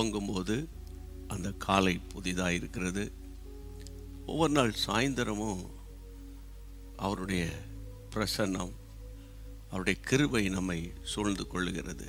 துவங்கும்போது அந்த காலை புதிதாக இருக்கிறது ஒவ்வொரு நாள் சாயந்தரமும் அவருடைய பிரசன்னம் அவருடைய கிருபை நம்மை சூழ்ந்து கொள்ளுகிறது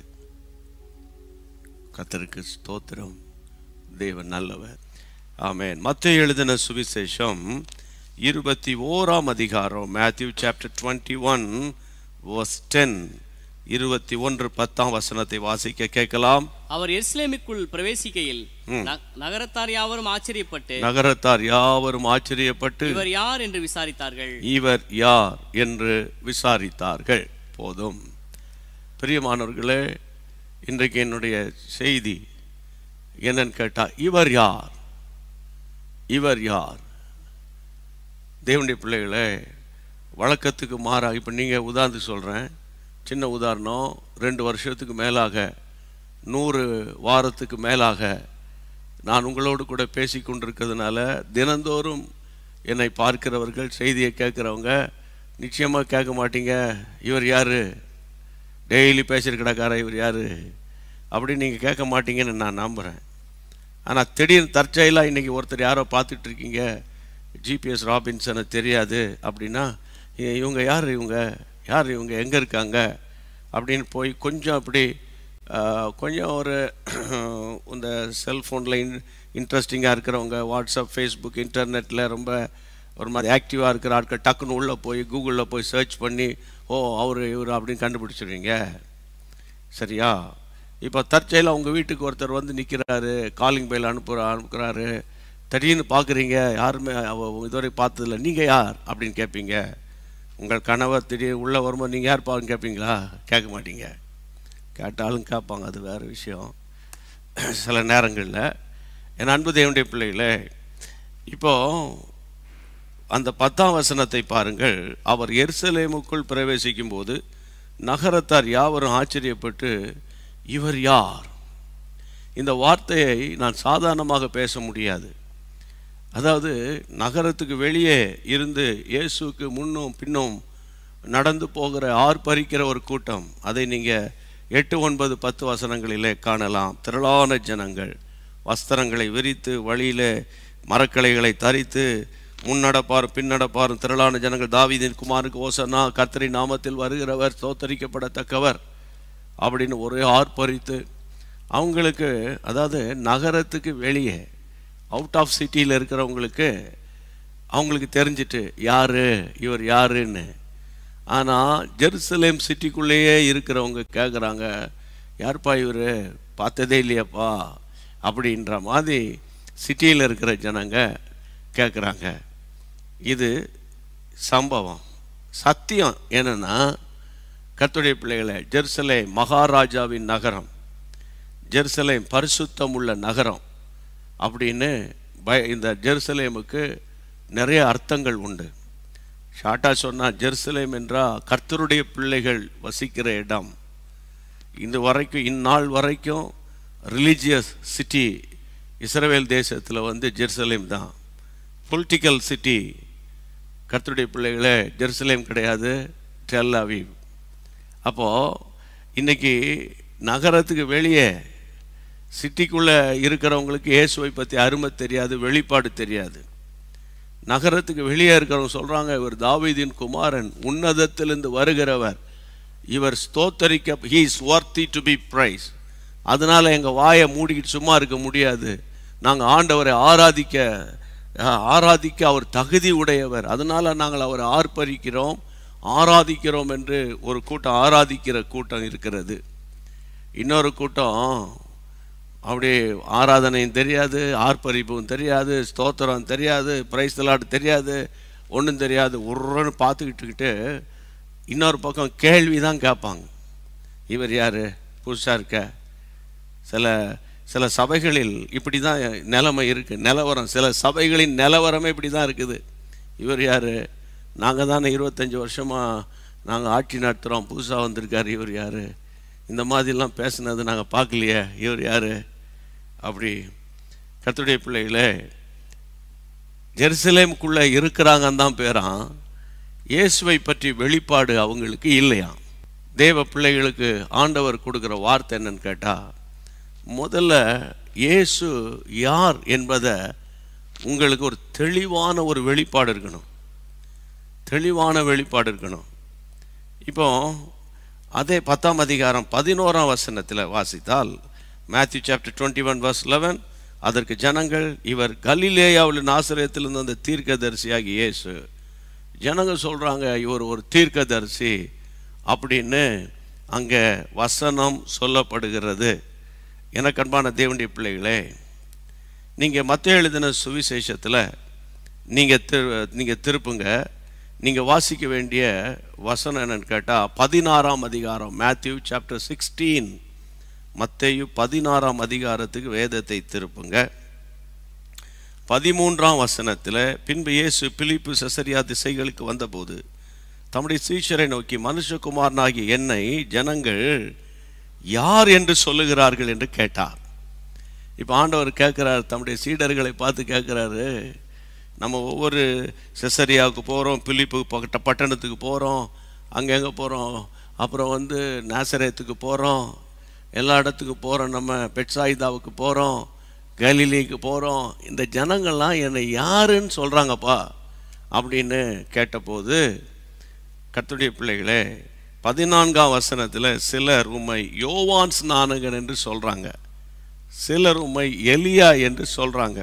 கத்தருக்கு ஸ்தோத்திரம் தேவன் நல்லவர் ஆமென் மத்திய எழுதின சுவிசேஷம் இருபத்தி ஓராம் அதிகாரம் Matthew chapter twenty one verse ten இருபத்தி ஒன்று பத்தாம் வசனத்தை வாசிக்க கேட்கலாம் அவர் எருசலேமுக்குள் பிரவேசிக்கையில் ந- நகரத்தார் யாவரும் ஆச்சரியப்பட்டு நகரத்தார் யாவரும் ஆச்சரியப்பட்டு இவர் யார் என்று விசாரித்தார்கள் இவர் யார் என்று விசாரித்தார்கள் போதும் பிரியமானவர்களே இன்றைக்கு என்னுடைய செய்தி என்னன்னு கேட்டா இவர் யார் இவர் யார் தேவனுடைய பிள்ளைகளே வழக்கத்துக்கு மாறா இப்போ நீங்கள் உதாரணத்துக்கு சொல்கிறேன் சின்ன உதாரணம் ரெண்டு வருஷத்துக்கு மேலாக நூறு வாரத்துக்கு மேலாக நான் உங்களோடு கூட பேசி கொண்டிருக்கிறதுனால தினந்தோறும் என்னை பார்க்கிறவர்கள் செய்தியை கேட்குறவங்க நிச்சயமாக கேட்க மாட்டீங்க இவர் யார் டெய்லி பேசிட்டு கிடக்கார இவர் யார் அப்படின்னு நீங்கள் கேட்க மாட்டீங்கன்னு நான் நம்புகிறேன் ஆனால் திடீர்னு தற்செயலாக இன்றைக்கி ஒருத்தர் யாரோ பார்த்துட்டு இருக்கீங்க ஜிபிஎஸ் ராபின்சனை தெரியாது அப்படின்னா இ- இவங்க யார் இவங்க யார் இவங்க எங்கே இருக்காங்க அப்படின்னு போய் கொஞ்சம் அப்படி ஆ, கொஞ்சம் ஒரு இந்த செல்ஃபோனில் இன் இன்ட்ரெஸ்டிங்காக இருக்கிறவங்க வாட்ஸ்அப் ஃபேஸ்புக் இன்டர்நெட்டில் ரொம்ப ஒரு மாதிரி ஆக்டிவாக இருக்கிற ஆட்கள் டக்குன்னு உள்ளே போய் கூகுளில் போய் சர்ச் பண்ணி ஓ அவர் இவர் அப்படின்னு கண்டுபிடிச்சிடுவீங்க சரியா இப்போ தற்செயலாக உங்கள் வீட்டுக்கு ஒருத்தர் வந்து நிற்கிறாரு காலிங் பெயில் அனுப்புகிற அனுப்புகிறாரு திடீர்னு பார்க்குறீங்க யாருமே அவ இதுவரை பார்த்ததில்ல நீங்கள் யார் அப்படின்னு கேட்பீங்க உங்கள் கணவர் திடீர்னு உள்ளே வரும்போது நீங்கள் யார் பாருன்னு கேட்பீங்களா கேட்க மாட்டீங்க கேட்டாலும் கேட்பாங்க அது வேறு விஷயம் சில நேரங்களில் என் அன்பு தேவனுடைய பிள்ளைகளே இப்போ அந்த பத்தாம் வசனத்தை பாருங்கள் அவர் எருசலேமுக்குள் பிரவேசிக்கும் போது நகரத்தார் யாவரும் ஆச்சரியப்பட்டு இவர் யார் இந்த வார்த்தையை நான் சாதாரணமாக பேச முடியாது அதாவது நகரத்துக்கு வெளியே இருந்து இயேசுவுக்கு முன்னும் பின்னும் நடந்து போகிற ஆர்ப்பரிக்கிற ஒரு கூட்டம் அதை நீங்கள் எட்டு ஒன்பது பத்து வசனங்களிலே காணலாம் திரளான ஜனங்கள் வஸ்திரங்களை விரித்து வழியிலே மரக்கிளைகளை தரித்து முன்னடப்பாரும் பின்னடப்பாரும் திரளான ஜனங்கள் தாவீதின் குமாருக்கு ஓசனா கர்த்தரி நாமத்தில் வருகிறவர் தோத்தரிக்கப்படத்தக்கவர் அப்படின்னு ஒரே ஆர்ப்பரித்து அவங்களுக்கு அதாவது நகரத்துக்கு வெளியே அவுட் ஆஃப் சிட்டியில் இருக்கிறவங்களுக்கு அவங்களுக்கு தெரிஞ்சிட்டு யாரு இவர் யாருன்னு ஆனால் ஜெருசலேம் சிட்டிக்குள்ளேயே இருக்கிறவங்க கேட்குறாங்க யார்ப்பா இவர் பார்த்ததே இல்லையாப்பா அப்படின்ற மாதிரி சிட்டியில் இருக்கிற ஜனங்க கேட்குறாங்க இது சம்பவம் சத்தியம் என்னன்னா கர்த்தருடைய பிள்ளைகளை ஜெருசலேம் மகாராஜாவின் நகரம் ஜெருசலேம் பரிசுத்தம் உள்ள நகரம் அப்படின்னு பய இந்த ஜெருசலேமுக்கு நிறைய அர்த்தங்கள் உண்டு ஷார்ட்டாக சொன்னால் ஜெருசலேம் என்றால் கர்த்தருடைய பிள்ளைகள் வசிக்கிற இடம் இந்த வரைக்கும் இந்நாள் வரைக்கும் ரிலீஜியஸ் சிட்டி இஸ்ரவேல் தேசத்தில் வந்து ஜெருசலேம் தான் பொலிட்டிக்கல் சிட்டி கர்த்தருடைய பிள்ளைகளே ஜெருசலேம் கிடையாது டெல் அவீவ் அப்போது இன்னைக்கு நகரத்துக்கு வெளியே சிட்டிக்குள்ளே இருக்கிறவங்களுக்கு இயேசுவை பற்றி அருமை தெரியாது வெளிப்பாடு தெரியாது நகரத்துக்கு வெளியே இருக்கிறவங்க சொல்கிறாங்க இவர் தாவீதின் குமாரன் உன்னதத்திலிருந்து வருகிறவர் இவர் ஸ்தோத்தரிக்க he is worthy to be praise அதனால் எங்கள் வாயை மூடிக்கிட்டு சும்மா இருக்க முடியாது நாங்கள் ஆண்டவரை ஆராதிக்க அஹ், ஆராதிக்க அவர் தகுதி உடையவர் அதனால் நாங்கள் அவரை ஆர்ப்பரிக்கிறோம் ஆராதிக்கிறோம் என்று ஒரு கூட்டம் ஆராதிக்கிற கூட்டம் இருக்கிறது இன்னொரு கூட்டம் அப்படியே ஆராதனையும் தெரியாது ஆர்ப்பரிப்பும் தெரியாது ஸ்தோத்திரம் தெரியாது பிரைஸ் தலாட்டு தெரியாது ஒன்றும் தெரியாது உருன்னு பார்த்துக்கிட்டுக்கிட்டு இன்னொரு பக்கம் கேள்வி தான் கேட்பாங்க இவர் யார் புதுசாக இருக்க சில சில சபைகளில் இப்படி தான் நிலைமை இருக்குது நிலவரம் சில சபைகளின் நிலவரமே இப்படி தான் இருக்குது இவர் யார் நாங்கள் தானே இருபத்தஞ்சி வருஷமாக நாங்கள் ஆட்சி நடத்துகிறோம் புதுசாக வந்திருக்காரு இவர் யார் இந்த மாதிரிலாம் பேசுனது நாங்கள் பார்க்கலையே இவர் யார் அப்படி கர்த்தருடைய பிள்ளைகளே ஜெருசலேமுக்குள்ளே இருக்கிறாங்கன்னு தான் பேரான் இயேசுவை பற்றி வெளிப்பாடு அவங்களுக்கு இல்லையாம் தேவ பிள்ளைகளுக்கு ஆண்டவர் கொடுக்குற வார்த்தை என்னன்னு கேட்டால் முதல்ல இயேசு யார் என்பதை உங்களுக்கு ஒரு தெளிவான ஒரு வெளிப்பாடு இருக்கணும் தெளிவான வெளிப்பாடு இருக்கணும் இப்போ அதே பத்தாம் அதிகாரம் பதினோராம் வசனத்தில் வாசித்தால் Matthew chapter twenty one verse eleven அதற்கு ஜனங்கள் இவர் கலிலேயாவில் நாசிரியத்திலிருந்து அந்த தீர்க்கதரிசியாகி இயேசு ஜனங்க சொல்கிறாங்க இவர் ஒரு தீர்க்கதரிசி அப்படின்னு அங்கே வசனம் சொல்லப்படுகிறது எனக்கு அன்பான தேவனுடைய பிள்ளைகளே நீங்கள் மத்திய எழுதின சுவிசேஷத்தில் நீங்கள் திரு நீங்கள் திருப்புங்க நீங்கள் வாசிக்க வேண்டிய வசனம் என்னன்னு கேட்டால் பதினாறாம் அதிகாரம் மேத்யூ சாப்டர் சிக்ஸ்டீன் மத்தேயு பதினாறாம் அதிகாரத்துக்கு வேதத்தை திருப்புங்க பதிமூன்றாம் வசனத்தில் பின்பு இயேசு பிலிப்பு செசரியா திசைகளுக்கு வந்தபோது தம்முடைய சீஷரை நோக்கி மனுஷகுமாரனாகிய என்னை ஜனங்கள் யார் என்று சொல்லுகிறார்கள் என்று கேட்டார் இப்போ ஆண்டவர் கேட்குறார் தம்முடைய சீடர்களை பார்த்து கேட்குறாரு நம்ம ஒவ்வொரு செசரியாவுக்கு போகிறோம் பிலிப்பு பட்ட பட்டணத்துக்கு போகிறோம் அங்கே எங்கே போகிறோம் அப்புறம் வந்து நாசரேத்துக்கு போகிறோம் எல்லா இடத்துக்கு போகிறோம் நம்ம பெட்சாயிதாவுக்கு போகிறோம் கலிலிக்கு போகிறோம் இந்த ஜனங்கள்லாம் என்னை யாருன்னு சொல்கிறாங்கப்பா அப்படின்னு கேட்டபோது கர்த்தருடைய பிள்ளைகளே பதினான்காம் வசனத்தில் சிலர் உம்மை யோவான் ஸ்நானகன் என்று சொல்கிறாங்க சிலர் உம்மை எலியா என்று சொல்கிறாங்க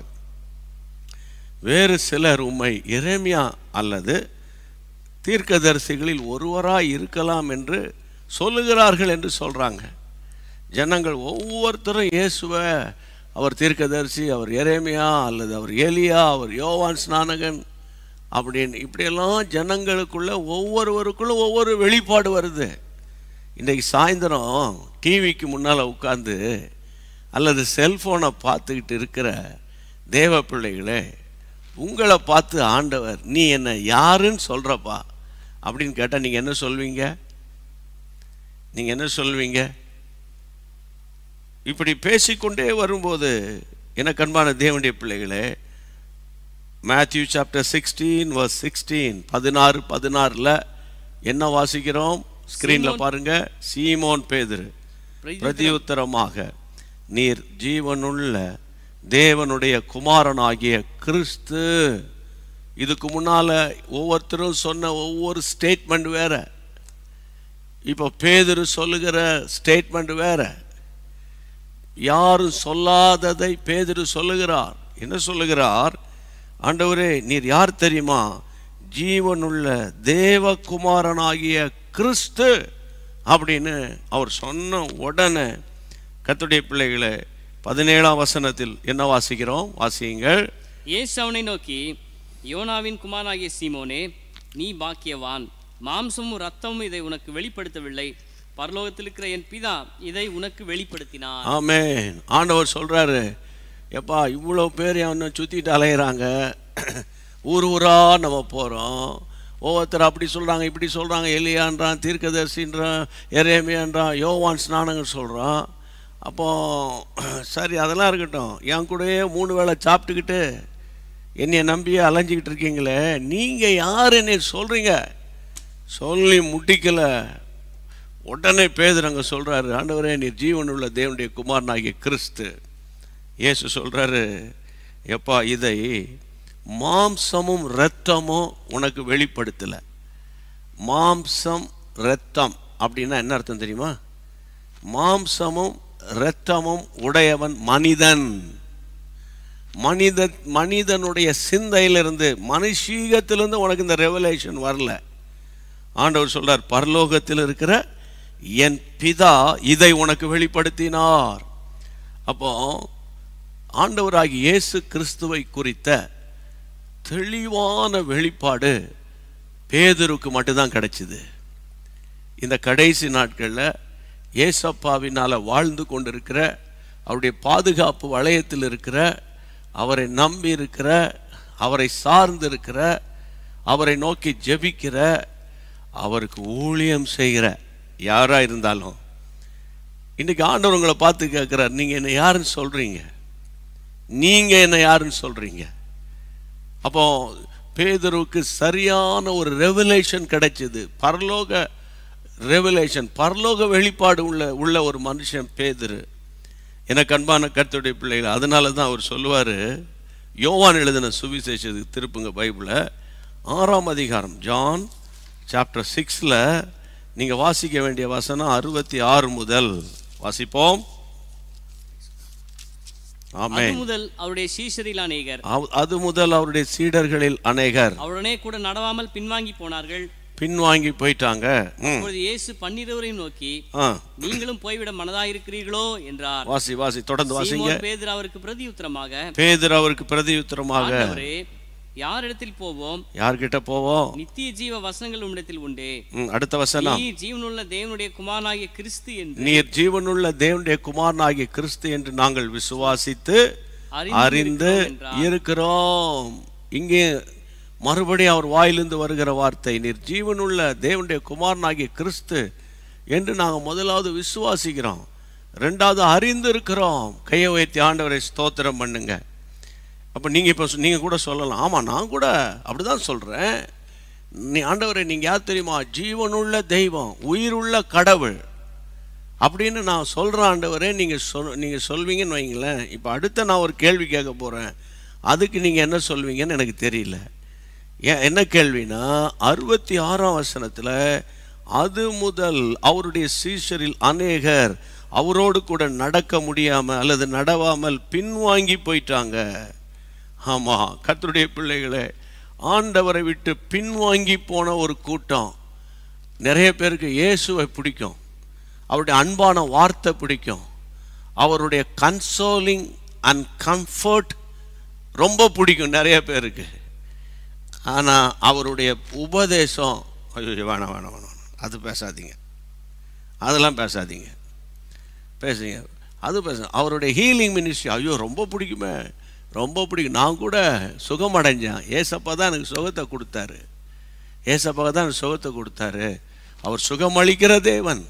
வேறு சிலர் உம்மை எரேமியா அல்லது தீர்க்கதரிசிகளில் ஒருவராய் இருக்கலாம் என்று சொல்லுகிறார்கள் என்று சொல்கிறாங்க ஜனங்கள் ஒவ்வொருத்தரும் இயேசுவை அவர் தீர்க்கதரிசி அவர் எரேமியா அல்லது அவர் எலியா அவர் யோவான் ஸ்நானகன் அப்படின்னு இப்படியெல்லாம் ஜனங்களுக்குள்ள ஒவ்வொருவருக்குள்ள ஒவ்வொரு வெளிப்பாடு வருது இன்றைக்கு சாயந்தரம் டிவிக்கு முன்னால் உட்காந்து அல்லது செல்ஃபோனை பார்த்துக்கிட்டு இருக்கிற தேவ பிள்ளைகளே உங்களை பார்த்து ஆண்டவர் நீ என்ன யாருன்னு சொல்கிறப்பா அப்படின்னு கேட்டால் நீங்கள் என்ன சொல்வீங்க நீங்கள் என்ன சொல்வீங்க இப்படி பேசிக்கொண்டே வரும்போது எனக்கு அன்பான தேவனுடைய பிள்ளைகளே Matthew chapter sixteen verse sixteen பதினாறு பதினாறில் என்ன வாசிக்கிறோம் ஸ்க்ரீனில் சீமோன். பாருங்க சீமோன் பேதுரு பிரதியுத்தரமாக நீர் ஜீவனுள்ள தேவனுடைய குமாரனாகிய கிறிஸ்து இதுக்கு முன்னால ஒவ்வொருத்தரும் சொன்ன ஒவ்வொரு ஸ்டேட்மெண்ட் வேற இப்போ பேதுரு சொல்லுகிற ஸ்டேட்மெண்ட் வேற யாரும் சொல்லாததை பேதுரு சொல்லுகிறார் என்ன சொல்லுகிறார் ஆண்டவரே நீர் யார் தெரியுமா ஜீவனுள்ள தேவகுமாரனாகிய கிறிஸ்து அப்படின்னு அவர் சொன்ன உடனே கர்த்தருடைய பிள்ளைகளை பதினேழாம் வசனத்தில் என்ன வாசிக்கிறோம் வாசியுங்கள் இயேசு அவனை நோக்கி யோனாவின் குமாரனாகிய சீமோனே நீ பாக்கியவான் மாம்சமும் ரத்தமும் இதை உனக்கு வெளிப்படுத்தவில்லை பரலோகத்தில் இருக்கிற என் பிதா இதை உனக்கு வெளிப்படுத்தினார் ஆமென் ஆண்டவர் சொல்றாரு எப்பா இவ்வளோ பேர் அவனை சுற்றிட்டு அலையிறாங்க ஊர் ஊரா நம்ம போகிறோம் ஒவ்வொருத்தர் அப்படி சொல்கிறாங்க இப்படி சொல்கிறாங்க எலியான்றான் தீர்க்கதரிசின்றான் எரேமியான்றான் யோவான் ஸ்நானங்கள் சொல்கிறான் அப்போ சரி அதெல்லாம் இருக்கட்டும் என் கூடயே மூணு வேளை சாப்பிட்டுக்கிட்டு என்னைய நம்பியே அலைஞ்சிக்கிட்டு இருக்கீங்களே நீங்கள் யார் என்னை சொல்கிறீங்க சொல்லி முட்டிக்கலை உடனே பேதுரங்க சொல்றாரு ஆண்டவரே நீர் ஜீவனுள்ள தேவனுடைய குமாரனாகிய கிறிஸ்து இயேசு சொல்றாரு எப்பா இதை மாம்சமும் இரத்தமும் உனக்கு வெளிப்படுத்தல மாம்சம் இரத்தம் அப்படின்னா என்ன அர்த்தம் தெரியுமா மாம்சமும் இரத்தமும் உடையவன் மனிதன் மனித மனிதனுடைய சிந்தையிலிருந்து மனுஷீகத்திலிருந்து உனக்கு இந்த ரெவலேஷன் வரல ஆண்டவர் சொல்றார் பரலோகத்தில் இருக்கிற என் பிதா இதை உனக்கு வெளிப்படுத்தினார் அப்போ ஆண்டவராகி இயேசு கிறிஸ்துவை குறித்த தெளிவான வெளிப்பாடு பேதுருக்கு மட்டும்தான் கிடைச்சிது இந்த கடைசி நாட்களில் ஏசப்பாவினால் வாழ்ந்து கொண்டிருக்கிற அவருடைய பாதுகாப்பு வளையத்தில் இருக்கிற அவரை நம்பி இருக்கிற அவரை சார்ந்து இருக்கிற அவரை நோக்கி ஜெபிக்கிற அவருக்கு ஊழியம் செய்கிற யாராக இருந்தாலும் இன்னைக்கு ஆண்டவர் உங்களை பார்த்து கேட்குறார் நீங்கள் என்ன யாருன்னு சொல்கிறீங்க நீங்கள் என்ன யாருன்னு சொல்கிறீங்க அப்போ பேதுருவுக்கு சரியான ஒரு ரெவலேஷன் கிடைச்சது பரலோக ரெவலேஷன் பரலோக வெளிப்பாடு உள்ள உள்ள ஒரு மனுஷன் பேதுரு எனக்கு அன்பான கர்த்தருடைய பிள்ளைகள் அதனால தான் அவர் சொல்லுவார் யோவான் எழுதின சுவிசேஷத்துக்கு திருப்புங்க பைபிளை ஆறாம் அதிகாரம் ஜான் சாப்டர் சிக்ஸில் நீங்கள் வாசிக்க வேண்டிய வசனம் அறுபத்தி ஆறு முதல் வாசிப்போம் அது ஆமென் முதல் அவருடைய சீஷரில் அநேகர் அவ்- அது முதல் அவருடைய சீடர்களில் அநேகர் அவருடனே கூட நடவாமல் பின்வாங்கி போனார்கள் பின்வாங்கி போயிட்டாங்க ம் அப்பொழுது இயேசு பன்னிருவரையும் நோக்கி ஆ நீங்களும் போய்விட மனதாயிருக்கிறீர்களோ என்றார் வாசி வாசி தொடர்ந்து வாசிங்க சீமோன் பேதுரு அவருக்கு பிரதியுத்தரமாக பேதர் அவருக்கு பிரதியுத்தரமாக ஆண்டவரே யாரிடத்தில் போவோம் யார்கிட்ட போவோம் நித்திய ஜீவ வசனங்கள் உம்மிடத்தில் உண்டே ம், அடுத்த வசனம் நீ ஜீவனுள்ள தேவனுடைய குமாரனாகிய கிறிஸ்து என்று நீர் ஜீவனுள்ள தேவனுடைய குமாரனாகிய கிறிஸ்து என்று நாங்கள் விசுவாசித்து அறிந்து அறிந்து இருக்கிறோம் என்றார். இருக்கிறோம் இங்கே மறுபடியும் அவர் வாயிலிருந்து வருகிற வார்த்தை நீர் ஜீவனுள்ள தேவனுடைய குமாரனாகிய கிறிஸ்து என்று நாங்கள் முதலாவது விசுவாசிக்கிறோம் ரெண்டாவது அறிந்து இருக்கிறோம் கையை உயர்த்தி ஆண்டவரை ஸ்தோத்திரம் பண்ணுங்க அப்போ நீங்கள் இப்போ நீங்கள் கூட சொல்லலாம் ஆமாம் நான் கூட அப்படிதான் சொல்கிறேன் நீ ஆண்டவரை நீங்கள் யார் தெரியுமா ஜீவனுள்ள தெய்வம் உயிருள்ள கடவுள் அப்படின்னு நான் சொல்கிறேன் ஆண்டவரே நீங்கள் சொல் நீங்கள் சொல்வீங்கன்னு வைங்களேன் இப்போ அடுத்த நான் ஒரு கேள்வி கேட்க போகிறேன் அதுக்கு நீங்கள் என்ன சொல்வீங்கன்னு எனக்கு தெரியல ஏன் என்ன கேள்வினா அறுபத்தி ஆறாம் வசனத்தில் அது முதல் அவருடைய சீஷரில் அநேகர் அவரோடு கூட நடக்க முடியாமல் அல்லது நடவாமல் பின்வாங்கி போயிட்டாங்க ஆமாம் கர்த்தருடைய பிள்ளைகளே ஆண்டவரை விட்டு பின்வாங்கி போன ஒரு கூட்டம் நிறைய பேருக்கு இயேசுவை பிடிக்கும் அவருடைய அன்பான வார்த்தை பிடிக்கும் அவருடைய கன்சோலிங் அண்ட் கம்ஃபர்ட் ரொம்ப பிடிக்கும் நிறைய பேருக்கு ஆனால் அவருடைய உபதேசம் ஐயோ வேணாம் வேணாம் வேணாம் அது பேசாதீங்க அதெல்லாம் பேசாதீங்க பேசுங்க அது பேச அவருடைய ஹீலிங் மினிஸ்ட்ரி ஐயோ ரொம்ப பிடிக்குமே ரொம்ப பிடிக்கும் நான் கூட சுகம் அடைஞ்சேன் ஏசப்பா தான் எனக்கு சுகத்தை கொடுத்தாரு ஏசப்பா தான் எனக்கு சுகத்தை கொடுத்தாரு அவர் சுகமளிக்கிற தேவன்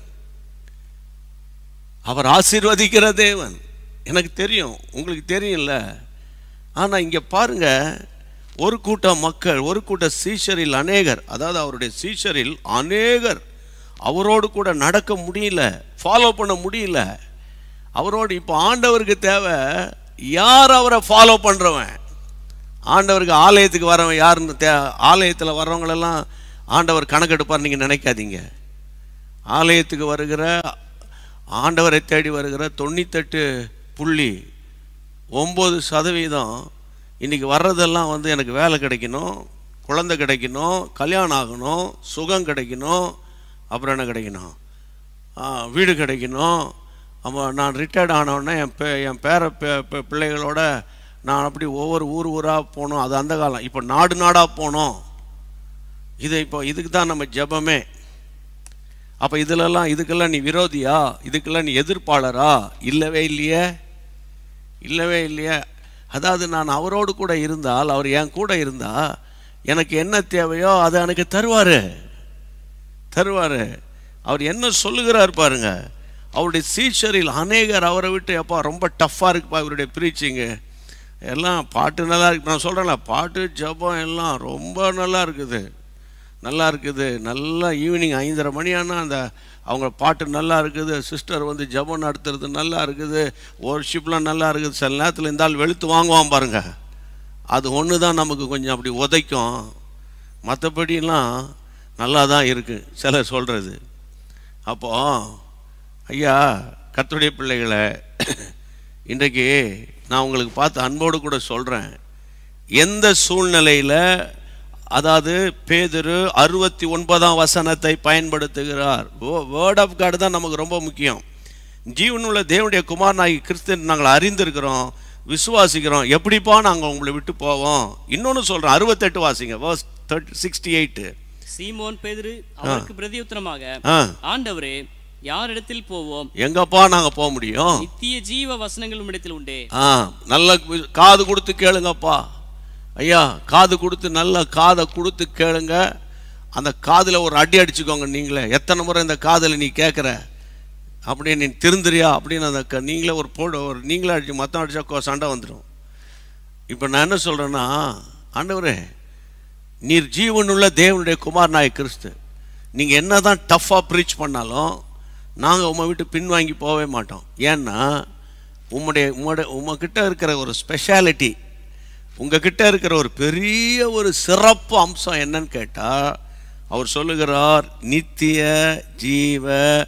அவர் ஆசீர்வதிக்கிற தேவன் எனக்கு தெரியும் உங்களுக்கு தெரியும்ல ஆனால் இங்கே பாருங்க ஒரு கூட்டம் மக்கள் ஒரு கூட்ட சீஷரில் அநேகர் அதாவது அவருடைய சீஷரில் அநேகர் அவரோடு கூட நடக்க முடியல ஃபாலோ பண்ண முடியல அவரோடு இப்போ ஆண்டவருக்கு தேவை யார் அவரை ஃபாலோ பண்ணுறவன் ஆண்டவருக்கு ஆலயத்துக்கு வரவன் யாருன்னு தே ஆலயத்தில் வர்றவங்களெல்லாம் ஆண்டவர் கணக்கெடுப்பார் நீங்கள் நினைக்காதீங்க ஆலயத்துக்கு வருகிற ஆண்டவரை தேடி வருகிற தொண்ணூத்தெட்டு புள்ளி ஒம்பது சதவீதம் இன்றைக்கி வர்றதெல்லாம் வந்து எனக்கு வேலை கிடைக்கணும் குழந்தை கிடைக்கணும் கல்யாணம் ஆகணும் சுகம் கிடைக்கணும் அப்புறம் என்ன கிடைக்கணும் ஆ, வீடு கிடைக்கணும் அப்போ நான் ரிட்டையர்ட் ஆனவுடனே என் பே என் பேர பே- பே- பிள்ளைகளோட நான் அப்படி ஒவ்வொரு ஊர் ஊராக போகணும் அது அந்த காலம் இப்போ நாடு நாடாக போகணும் இது இப்போ இதுக்கு தான் நம்ம ஜெபமே அப்போ இதிலெல்லாம் இதுக்கெல்லாம் நீ விரோதியா இதுக்கெல்லாம் நீ எதிர்ப்பாளரா இல்லவே இல்லையே இல்லவே இல்லையே அதாவது நான் அவரோடு கூட இருந்தால் அவர் என் கூட இருந்தா எனக்கு என்ன தேவையோ அதை எனக்கு தருவார் தருவார் அவர் என்ன சொல்லுகிறார் பாருங்க அவருடைய சீச்சரில் அநேகர் அவரை விட்டு அப்பா ரொம்ப டஃப்பாக இருக்குப்பா இவருடைய ப்ரீச்சிங்கு எல்லாம் பாட்டு நல்லா இருக்கு நான் சொல்கிறேன்ல பாட்டு ஜபம் எல்லாம் ரொம்ப நல்லா இருக்குது நல்லா இருக்குது நல்லா ஈவினிங் ஐந்தரை மணி ஆனால் அந்த அவங்க பாட்டு நல்லா இருக்குது சிஸ்டர் வந்து ஜெபம் நடத்துறது நல்லா இருக்குது ஒர்ஷிப்லாம் நல்லா இருக்குது சில நேரத்தில் இருந்தால் வெளுத்து வாங்குவான் பாருங்க அது ஒன்று தான் நமக்கு கொஞ்சம் அப்படி உதைக்கும் மற்றபடிலாம் நல்லா தான் இருக்குது சிலர் சொல்கிறது அப்போ ஐயா கர்த்தருடைய பிள்ளைகளை இன்றைக்கு நான் உங்களுக்கு பார்த்து அன்போடு கூட சொல்கிறேன் எந்த சூழ்நிலையில் அதாவது பேதுரு அறுபத்தி ஒன்பதாம் வசனத்தை பயன்படுத்துகிறார் வேர்ட் ஆஃப் காட் தான் நமக்கு ரொம்ப முக்கியம் ஜீவனுள்ள தேவனுடைய குமாரனாகி கிறிஸ்தன் நாங்கள் அறிந்திருக்கிறோம் விசுவாசிக்கிறோம் எப்படிப்பா நாங்கள் உங்களை விட்டு போவோம் இன்னொன்று சொல்கிறேன் அறுபத்தெட்டு வாசிங்க வர்ஸ் தேர்ட்டி சிக்ஸ்டி எயிட்டு சீமோன் பேதுரு அவருக்கு பிரதியுத்தரமாக ஆ ஆண்டவரே யாரிடத்தில் போவோம் எங்கப்பா நாங்கள் போக முடியும் நித்திய ஜீவ வசனங்கள் உம்மிடத்தில் உண்டே ஆ நல்ல கு- காது கொடுத்து கேளுங்கப்பா ஐயா காது கொடுத்து நல்ல காதை கொடுத்து கேளுங்க அந்த காதில் ஒரு அடி அடிச்சுக்கோங்க நீங்களே எத்தனை முறை இந்த காதில் நீ கேட்குற அப்படியே நீ திருந்துறியா அப்படின்னு அந்த க- நீங்களே ஒரு போடு ஒரு நீங்களே அடிச்சு மொத்தம் அடிச்சா கோ- சண்டை வந்துடும் இப்போ நான் என்ன சொல்கிறேன்னா ஆண்டவரே நீர் ஜீவனுள்ள தேவனுடைய குமாரனாய கிறிஸ்து நீங்கள் என்ன தான் டஃப்பாக ப்ரீச் பண்ணாலும் நாங்கள் உமை விட்டு பின்வாங்கி போகவே மாட்டோம் ஏன்னா உம்முடைய உம்முடைய உங்ககிட்ட இருக்கிற ஒரு ஸ்பெஷாலிட்டி உங்ககிட்ட இருக்கிற ஒரு பெரிய ஒரு சிறப்பு அம்சம் என்னன்னு கேட்டால் அவர் சொல்லுகிறார் நித்திய ஜீவ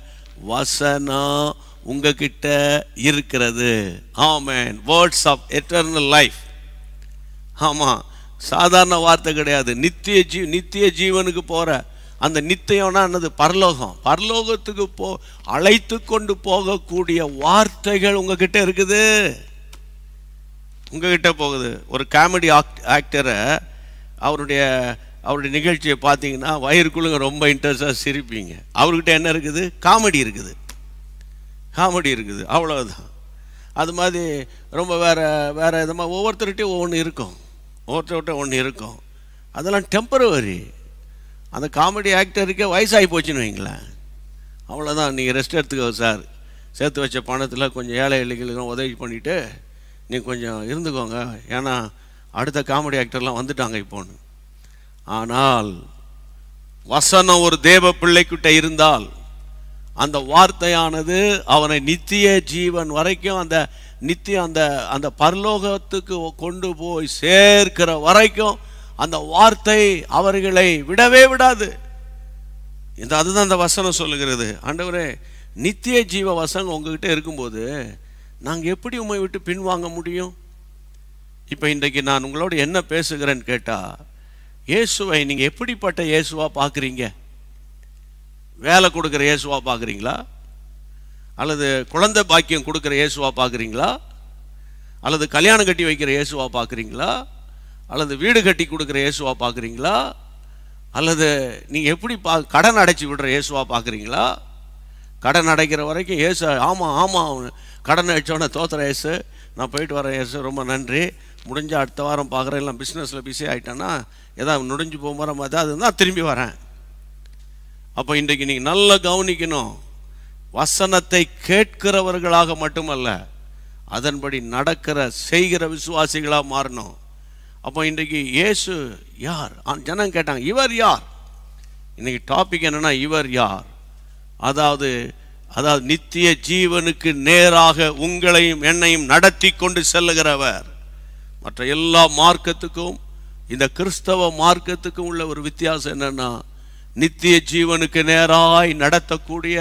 வசனம் உங்ககிட்ட இருக்கிறது ஆமென் வேர்ட்ஸ் ஆஃப் எட்டர்னல் லைஃப் ஆமாம் சாதாரண வார்த்தை கிடையாது நித்திய ஜீ நித்திய ஜீவனுக்கு போகிற அந்த நித்தியம்னா என்னது பரலோகம் பரலோகத்துக்கு போ அழைத்து கொண்டு போகக்கூடிய வார்த்தைகள் உங்ககிட்ட இருக்குது உங்ககிட்ட போகுது ஒரு காமெடி ஆக்ட் ஆக்டரை அவருடைய அவருடைய நிகழ்ச்சியை பார்த்தீங்கன்னா வயிறுக்குள்ளுங்க ரொம்ப இன்ட்ரெஸ்டாக சிரிப்பீங்க அவர்கிட்ட என்ன இருக்குது காமெடி இருக்குது காமெடி இருக்குது அவ்வளவுதான் அது மாதிரி ரொம்ப வேறு வேறு விதமாக ஒவ்வொருத்தர்கிட்டையும் ஒவ்வொன்று இருக்கும் ஒவ்வொருத்தர்கிட்ட ஒன்று இருக்கும் அதெல்லாம் டெம்பரவரி அந்த காமெடி ஆக்டருக்கே வயசாகி போச்சுன்னு வைங்களேன் அவ்வளோதான் நீங்கள் ரெஸ்ட் எடுத்துக்கோ சார் சேர்த்து வச்ச பணத்தில் கொஞ்சம் ஏழை எளிகளுக்கு உதவி பண்ணிவிட்டு நீங்கள் கொஞ்சம் இருந்துக்கோங்க ஏன்னா அடுத்த காமெடி ஆக்டர்லாம் வந்துட்டாங்க இப்போன்னு ஆனால் வசனம் ஒரு தேவ பிள்ளைக்கிட்ட இருந்தால் அந்த வார்த்தையானது அவனை நித்திய ஜீவன் வரைக்கும் அந்த நித்திய அந்த அந்த பரலோகத்துக்கு கொண்டு போய் சேர்க்கிற வரைக்கும் அந்த வார்த்தை அவர்களை விடவே விடாது இந்த அதுதான் அந்த வசனம் சொல்லுகிறது ஆண்டவரே நித்திய ஜீவ வசனம் உங்ககிட்ட இருக்கும்போது நாங்கள் எப்படி உண்மை விட்டு பின்வாங்க முடியும் இப்போ இன்றைக்கு நான் உங்களோட என்ன பேசுகிறேன்னு கேட்டால் இயேசுவை நீங்கள் எப்படிப்பட்ட இயேசுவா பார்க்குறீங்க வேலை கொடுக்குற இயேசுவா பார்க்குறீங்களா அல்லது குழந்தை பாக்கியம் கொடுக்குற இயேசுவா பார்க்குறீங்களா அல்லது கல்யாணம் கட்டி வைக்கிற இயேசுவா பார்க்குறீங்களா அல்லது வீடு கட்டி கொடுக்குற இயேசுவா பார்க்குறீங்களா அல்லது நீங்கள் எப்படி பா கடன் அடைச்சி விடுற இயேசுவா பார்க்குறீங்களா கடன் அடைக்கிற வரைக்கும் இயேசு ஆமாம் ஆமாம் கடன் அடித்தோடனே தோத்துற இயேசு நான் போயிட்டு வரேன் இயேசு ரொம்ப நன்றி முடிஞ்ச அடுத்த வாரம் பார்க்குறேன் எல்லாம் பிஸ்னஸில் பிஸி ஆகிட்டேன்னா ஏதாவது நுழைஞ்சு போகிற மாதிரி அது தான் திரும்பி வரேன் அப்போ இன்றைக்கு நீங்கள் நல்லா கவனிக்கணும் வசனத்தை கேட்கிறவர்களாக மட்டுமல்ல அதன்படி நடக்கிற செய்கிற விசுவாசிகளாக மாறணும் அப்போ இன்றைக்கு இயேசு யார் ஆ, ஜனம் கேட்டாங்க இவர் யார் இன்னைக்கு டாபிக் என்னன்னா இவர் யார் அதாவது அதாவது நித்திய ஜீவனுக்கு நேராக உங்களையும் என்னையும் நடத்தி கொண்டு செல்லுகிறவர் மற்ற எல்லா மார்க்கத்துக்கும் இந்த கிறிஸ்தவ மார்க்கத்துக்கும் உள்ள ஒரு வித்தியாசம் என்னன்னா நித்திய ஜீவனுக்கு நேராய் நடத்தக்கூடிய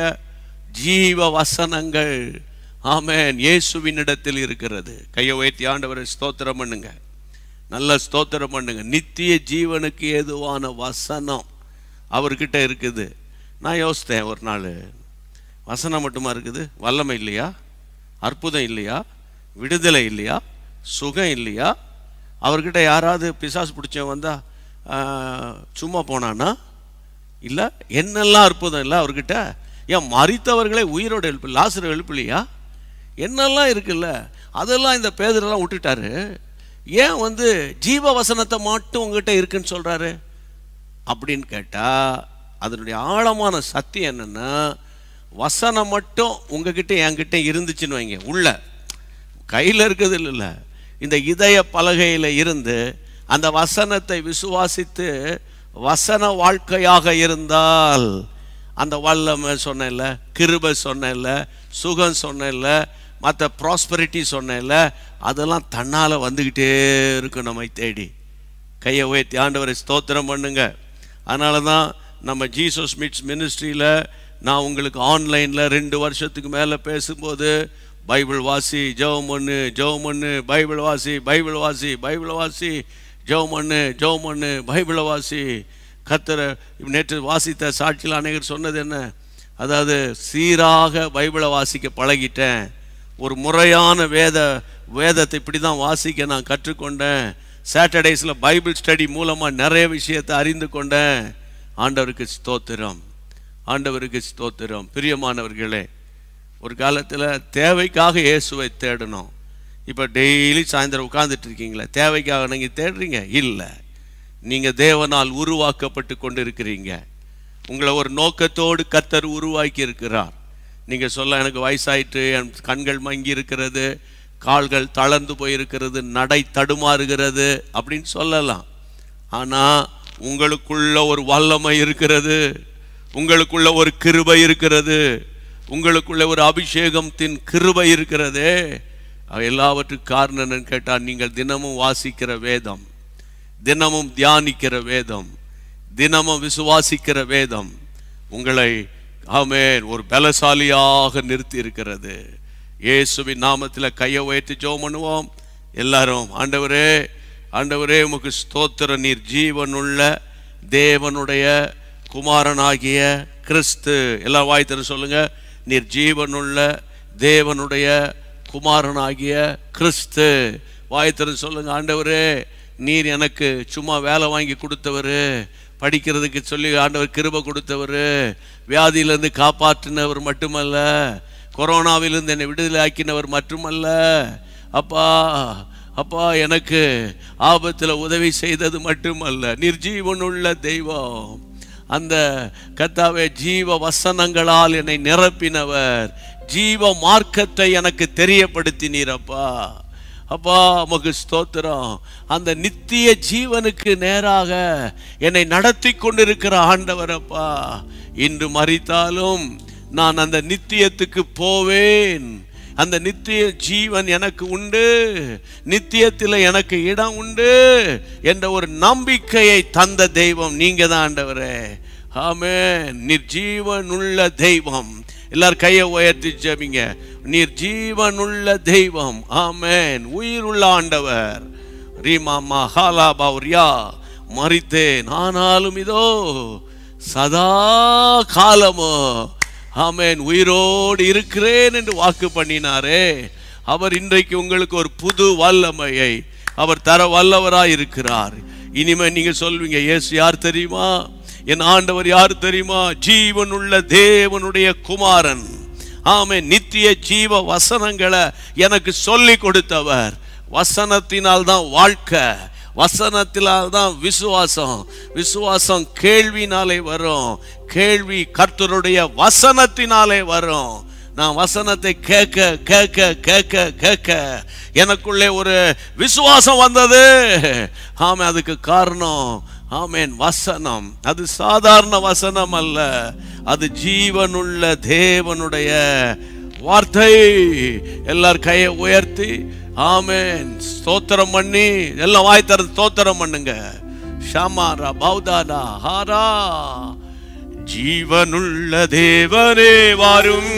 ஜீவ வசனங்கள் ஆமென் இயேசுவினிடத்தில் இருக்கிறது கையை உயர்த்தி ஆண்டவரை ஸ்தோத்திரம் பண்ணுங்க நல்ல ஸ்தோத்திரம் பண்ணுங்க நித்திய ஜீவனுக்கு ஏதுவான வசனம் அவர்கிட்ட இருக்குது நான் யோசித்தேன் ஒரு நாள் வசனம் மட்டுமா இருக்குது வல்லமை இல்லையா அற்புதம் இல்லையா விடுதலை இல்லையா சுகம் இல்லையா அவர்கிட்ட யாராவது பிசாசு பிடிச்சவன் வந்தா ஆஹ், சும்மா போனானா இல்லை என்னெல்லாம் அற்புதம் இல்லை அவர்கிட்ட ஏன் மறித்தவர்களை உயிரோடு எழுப்பு லாசர் எழுப்பலையா என்னெல்லாம் இருக்குல்ல அதெல்லாம் இந்த பேதரெல்லாம் விட்டுட்டாரு ஏன் வந்து ஜீவ வசனத்தை மட்டும் உங்ககிட்ட இருக்குன்னு சொல்றாரு அப்படின்னு கேட்டால் அதனுடைய ஆழமான சத்தியம் என்னன்னா வசனம் மட்டும் உங்ககிட்ட என்கிட்ட இருந்துச்சுன்னு வைங்க உள்ள கையில் இருக்கிறது இல்லைல்ல இந்த இதய பலகையில் இருந்து அந்த வசனத்தை விசுவாசித்து வசன வாழ்க்கையாக இருந்தால் அந்த வல்லமை சொன்னேன்ல கிருபை சொன்னேன்ல சுகம் சொன்னேன்ல மற்ற ப்ராஸ்பரிட்டி சொன்னேன்ல அதெல்லாம் தன்னால் வந்துக்கிட்டே இருக்கும் நம்மை தேடி கையை உயர்த்தி ஆண்டவரை ஸ்தோத்திரம் பண்ணுங்க அதனால தான் நம்ம ஜீசஸ் மீட்ஸ் மினிஸ்ட்ரியில் நான் உங்களுக்கு ஆன்லைனில் ரெண்டு வருஷத்துக்கு மேலே பேசும்போது பைபிள் வாசி ஜெபம் பண்ணு ஜெபம் பண்ணு பைபிள் வாசி பைபிள் வாசி பைபிள் வாசி ஜெபம் பண்ணு ஜெபம் பண்ணு பைபிளை வாசி கத்தரை நேற்று வாசித்த சாட்சியில் அநேகர் சொன்னது என்ன அதாவது சீராக பைபிளை வாசிக்க பழகிட்டேன் ஒரு முறையான வேத வேதத்தை இப்படி தான் வாசிக்க நான் கற்றுக்கொண்டேன் சாட்டர்டேஸில் பைபிள் ஸ்டடி மூலமாக நிறைய விஷயத்தை அறிந்து கொண்டேன் ஆண்டவருக்கு ஸ்தோத்திரம் ஆண்டவருக்கு ஸ்தோத்திரம் பிரியமானவர்களே ஒரு காலத்தில் தேவைக்காக இயேசுவை தேடணும் இப்போ டெய்லி சாயந்தரம் உட்கார்ந்துட்டு இருக்கீங்களே தேவைக்காக நீங்கள் தேடுறீங்க இல்லை நீங்கள் தேவனால் உருவாக்கப்பட்டு கொண்டு இருக்கிறீங்க உங்களை ஒரு நோக்கத்தோடு கத்தர் உருவாக்கி இருக்கிறார் நீங்கள் சொல்ல எனக்கு வயசாயிட்டு என் கண்கள் மங்கி இருக்கிறது கால்கள் தளர்ந்து போயிருக்கிறது நடை தடுமாறுகிறது அப்படின்னு சொல்லலாம் ஆனால் உங்களுக்குள்ள ஒரு வல்லமை இருக்கிறது உங்களுக்குள்ள ஒரு கிருபை இருக்கிறது உங்களுக்குள்ள ஒரு அபிஷேகத்தின் கிருபை இருக்கிறதே அவை எல்லாவற்றுக்கும் காரணம் என்னன்னு கேட்டால் நீங்கள் தினமும் வாசிக்கிற வேதம் தினமும் தியானிக்கிற வேதம் தினமும் விசுவாசிக்கிற வேதம் உங்களை ஆமென் ஒரு பலசாலியாக நிறுத்தி இருக்கிறது இயேசுவின் நாமத்தில் கையை உயர்த்தி ஜெபம் பண்ணுவோம் எல்லாரும் ஆண்டவரே ஆண்டவரே உமக்கு ஸ்தோத்திர நீர் ஜீவனுள்ள தேவனுடைய குமாரனாகிய கிறிஸ்து எல்லாம் வாய்த்தர சொல்லுங்க நீர் ஜீவனுள்ள தேவனுடைய குமாரனாகிய கிறிஸ்து வாய்த்தர சொல்லுங்க ஆண்டவரே நீர் எனக்கு சும்மா வேலை வாங்கி கொடுத்தவர் படிக்கிறதுக்கு சொல்லி ஆண்டவர் கிருபை கொடுத்தவர் வியாதியிலிருந்து காப்பாற்றினவர் மட்டுமல்ல கொரோனாவிலிருந்து என்னை விடுதலை ஆக்கினவர் மட்டுமல்ல அப்பா அப்பா எனக்கு ஆபத்தில் உதவி செய்தது மட்டுமல்ல நிர்ஜீவனுள்ள தெய்வம் அந்த கத்தாவே ஜீவ வசனங்களால் என்னை நிரப்பினவர் ஜீவ மார்க்கத்தை எனக்கு தெரியப்படுத்தினீரப்பா அப்பா உமக்கு ஸ்தோத்திரம் அந்த நித்திய ஜீவனுக்கு நேராக என்னை நடத்தி கொண்டிருக்கிற ஆண்டவர் அப்பா இன்று மறித்தாலும் நான் அந்த நித்தியத்துக்கு போவேன் அந்த நித்திய ஜீவன் எனக்கு உண்டு நித்தியத்தில் எனக்கு இடம் உண்டு என்ற ஒரு நம்பிக்கையை தந்த தெய்வம் நீங்க தான் ஆண்டவரே ஆமே நீர் ஜீவனுள்ள தெய்வம் எல்லாரும் கையை உயர்த்தி ஜெபிங்க நீர் ஜீவனுள்ள தெய்வம் ஆமென் உயிருள்ள ஆண்டவர் ரீமாமா ஹாலா பௌரியா மறித்தேன் ஆனாலும் இதோ சதா காலமோ ஆமென் உயிரோடு இருக்கிறேன் என்று வாக்கு பண்ணினாரே அவர் இன்றைக்கு உங்களுக்கு ஒரு புது வல்லமையை அவர் தர வல்லவராய் இருக்கிறார் இனிமே நீங்க சொல்வீங்க இயேசு யார் தெரியுமா என் ஆண்டவர் யார் தெரியுமா ஜீவனுள்ள தேவனுடைய குமாரன் ஆமே நித்திய ஜீவ வசனங்களை எனக்கு சொல்லி கொடுத்தவர் வசனத்தினால் தான் வாழ்க்கை வசனத்தினால் தான் விசுவாசம் விசுவாசம் கேள்வினாலே வரும் கேள்வி கர்த்தருடைய வசனத்தினாலே வரும் நான் வசனத்தை கேட்க கேட்க கேட்க கேட்க எனக்குள்ளே ஒரு விசுவாசம் வந்தது ஆமே அதுக்கு காரணம் ஆமேன் வசனம் அது சாதாரண வசனம் அல்ல அது ஜீவனுள்ள தேவனுடைய வார்த்தை எல்லார் கையை உயர்த்தி ஆமேன் ஸ்தோத்திரம் பண்ணி எல்லாம் வாய் திறந்து ஸ்தோத்திரம் பண்ணுங்க ஷாமாரா பௌதாடா ஹாரா ஜீவனுள்ள தேவனே வாரும்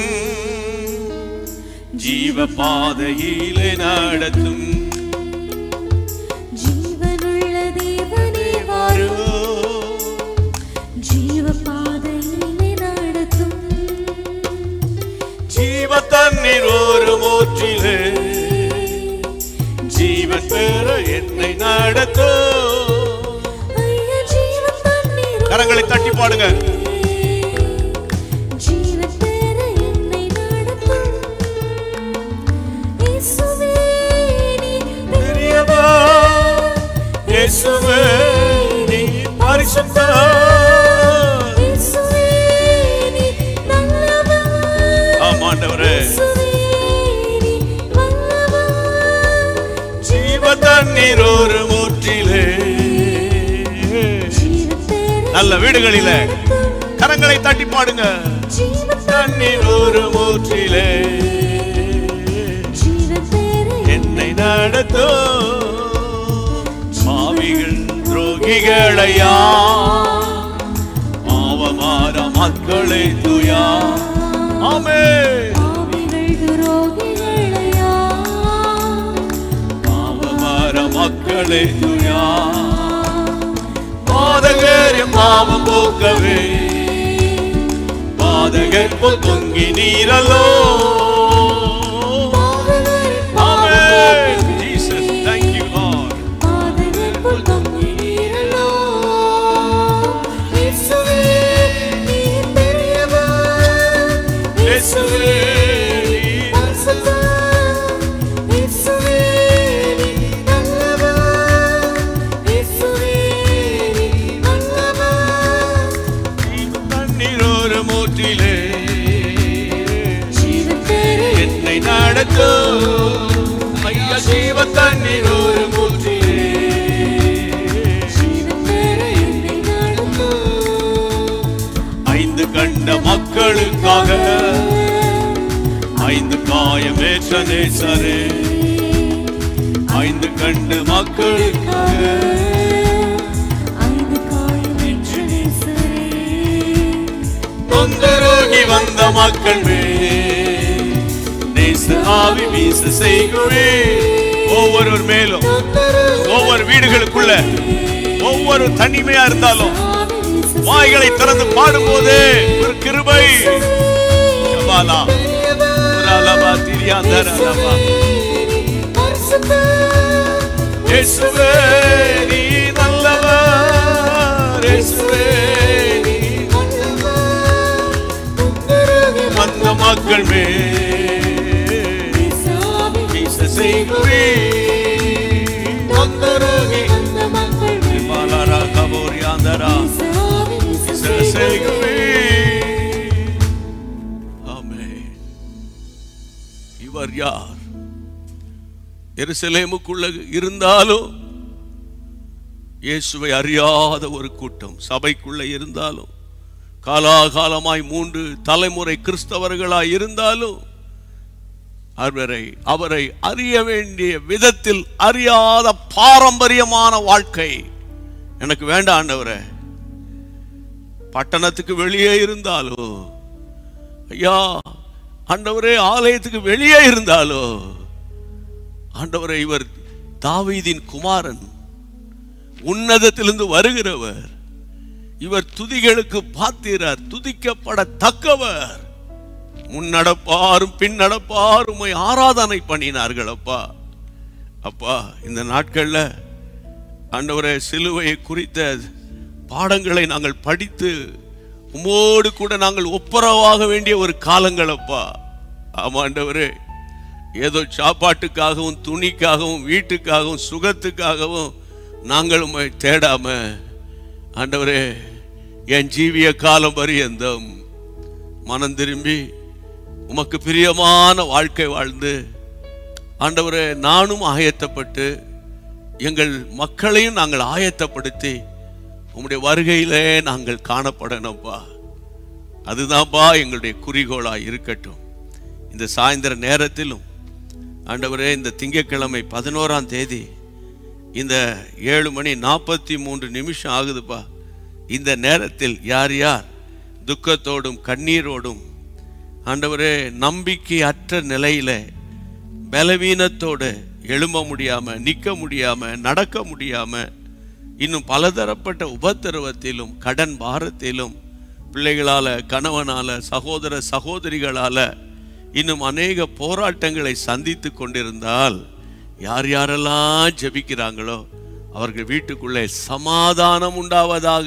ஜீவ பாதையிலே நடத்தும் ஜீவனுள்ள தேவனே வாரும் ஜீவ பாதையிலே நடத்தும் ஜீவ தண்ணீர் ஒரு மூச்சிலே ஜீவன் பெற என்னை நடத்தும் ஐயா ஜீவ தண்ணீர் கரங்களை தட்டி பாடுங்க ஜீவ பெற என்னை நடத்தும் இயேசுவே நீ பெரியவர் இயேசுவே நீ பரிசுத்தர் இயேசுவே நீ நல்லவர் ஆம் ஆண்டவரே இயேசுவே நீ வல்லவர் ஜீவ தண்ணீர் ஒரு மூற்றிலே ஜீவ பெற நல்ல வீடுகளிலே கரங்களை தட்டி பாடுங்க ஜீவ தண்ணீர் ஒரு மூற்றிலே ஜீவ பெற என்னை நடத்தும் பாவிகள் துரோகிகளையா பாவமாற மக்களை துயா ஆமே பாவிகள் துரோகிகளையா பாவமாற மக்களை துயா பாதகரும் பாவம் போக்கவே பாதகர் போல் தொங்கி நீரலோ Amen. Jesus, thank you, Lord. பாதகர் போல் தொங்குகிறீர்களோ? இயேசுவே, நீர் பெரியவர். இயேசுவே, நீர் பரிசுத்தர். இயேசுவே, நீர் நல்லவர். இயேசுவே, நீர் நல்லவர். தண்ணீர் ஒரு மூற்றிலே ஜீவன் பெற என்னை நடத்தும் ஐயா ஜீவ தண்ணீர் ஒரு மூற்றிலே ஜீவன் பெற என்னை நடத்தும். ஐந்து கண்ட மக்களுக்காக ஐந்து காயமேற்ற நேசரே மக்களுக்காக ஐந்து காயம் என்று நேசரே தொந்தரோகி வந்த மக்கள் மேல் நேச ஆவி வீச செய்குவே ஒவ்வொருவர் மேலும் ஒவ்வொரு வீடுகளுக்குள்ள ஒவ்வொரு தனிமையா இருந்தாலும் வாய்களை திறந்து பாடும்போது ஒரு கிருபை ஷபாலா, உராலபா, திரியாந்தரலபா. இயேசுவே நீ நல்லவர் இயேசுவே நீ வந்த மக்கள் மேல் வீச செய்குவே தொந்தரோகி பாலாரா கபோரியாந்தரா வீச செய்குவே ஆமென் இவர் யார் எருசலேமுக்குள்ள இருந்தாலும் இயேசுவை அறியாத ஒரு கூட்டம் சபைக்குள்ள இருந்தாலும் காலாகாலமாய் மூன்று தலைமுறை கிறிஸ்தவர்களாய் இருந்தாலும் அவரை அவரை அறிய வேண்டிய விதத்தில் அறியாத பாரம்பரியமான வாழ்க்கை எனக்கு வேண்டாம் ஆண்டவரே பட்டணத்துக்கு வெளியே இருந்தாலோ ஐயா ஆண்டவரே ஆலயத்துக்கு வெளியே இருந்தாலோ ஆண்டவரே இவர் தாவீதின் குமாரன் உன்னதத்திலிருந்து வருகிறவர் இவர் துதிகளுக்கு பாத்திரர் துதிக்கப்படத்தக்கவர் முன்னடப்பாரும் பின் நடப்பாரும் உம்மை ஆராதனை பண்ணினார்கள் அப்பா அப்பா இந்த நாட்கள்ல ஆண்டவரே சிலுவையை குறித்த பாடங்களை நாங்கள் படித்து உம்மோடு கூட நாங்கள் ஒப்புரவாக வேண்டிய ஒரு காலங்கள் அப்பா ஆமா ஆண்டவரே ஏதோ சாப்பாட்டுக்காகவும் துணிக்காகவும் வீட்டுக்காகவும் சுகத்துக்காகவும் நாங்கள் உம்மை தேடாம ஆண்டவரே என் ஜீவிய காலம் பரியந்தம் மனம் திரும்பி உமக்கு பிரியமான வாழ்க்கை வாழ்ந்து ஆண்டவரே நானும் ஆயத்தப்பட்டு எங்கள் மக்களையும் நாங்கள் ஆயத்தப்படுத்தி உம்முடைய வருகையிலே நாங்கள் காணப்படணும்ப்பா அதுதான்ப்பா எங்களுடைய குறிக்கோளா இருக்கட்டும் இந்த சாயந்தர நேரத்திலும் ஆண்டவரே இந்த திங்கட்கிழமை பதினோராம் தேதி இந்த ஏழு மணி நாற்பத்தி மூன்று நிமிஷம் ஆகுதுப்பா இந்த நேரத்தில் யார் யார் துக்கத்தோடும் கண்ணீரோடும் ஆண்டவரே நம்பிக்கை அற்ற நிலையில பலவீனத்தோடு எழும்ப முடியாம நிக்க முடியாம நடக்க முடியாம இன்னும் பலதரப்பட்ட உபத்திரவத்திலும் கடன் பாரத்திலும் பிள்ளைகளால கணவனால சகோதர சகோதரிகளால இன்னும் அநேக போராட்டங்களை சந்தித்து கொண்டிருந்தால் யார் யாரெல்லாம் ஜெபிக்கிறாங்களோ அவர்கள் வீட்டுக்குள்ளே சமாதானம் உண்டாவதாக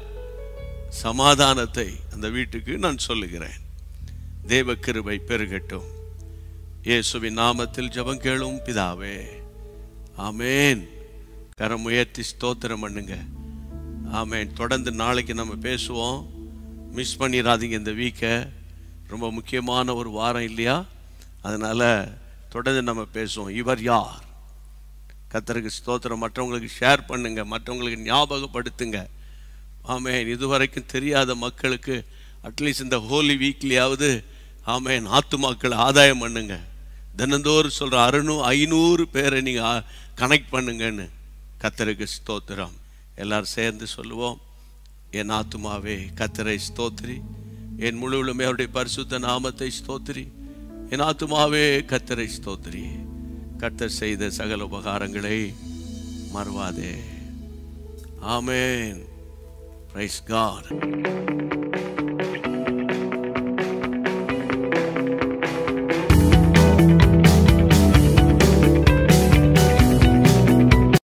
சமாதானத்தை அந்த வீட்டுக்கு நான் சொல்லுகிறேன் தேவ கிருபை பெருகட்டும் இயேசுவின் நாமத்தில் ஜெபம் கேளும் பிதாவே ஆமேன் கரம் உயர்த்தி ஸ்தோத்திரம் பண்ணுங்க ஆமேன் தொடர்ந்து நாளைக்கு நம்ம பேசுவோம் மிஸ் பண்ணிடாதீங்க இந்த வீக்கை ரொம்ப முக்கியமான ஒரு வாரம் இல்லையா அதனால தொடர்ந்து நம்ம பேசுவோம் இவர் யார் கத்தருக்கு ஸ்தோத்திரம் மற்றவங்களுக்கு ஷேர் பண்ணுங்க மற்றவங்களுக்கு ஞாபகப்படுத்துங்க ஆமேன் இதுவரைக்கும் தெரியாத மக்களுக்கு அட்லீஸ்ட் இந்த ஹோலி வீக்லியாவது ஆமேன் ஆத்துமாக்களை ஆதாயம் பண்ணுங்க தினந்தோறும் சொல்ற அறுநூ ஐநூறு பேரை நீங்க கனெக்ட் பண்ணுங்கன்னு கத்தருக்கு ஸ்தோத்திரம் எல்லாரும் சேர்ந்து சொல்லுவோம் என் ஆத்துமாவே கத்தரை ஸ்தோத்திரி என் முழுவலுமே அவருடைய பரிசுத்த நாமத்தை ஸ்தோத்திரி என் ஆத்துமாவே கத்தரை ஸ்தோத்திரி கத்தர் செய்த சகல உபகாரங்களை மறவாதே ஆமேன் பிரைஸ் காட்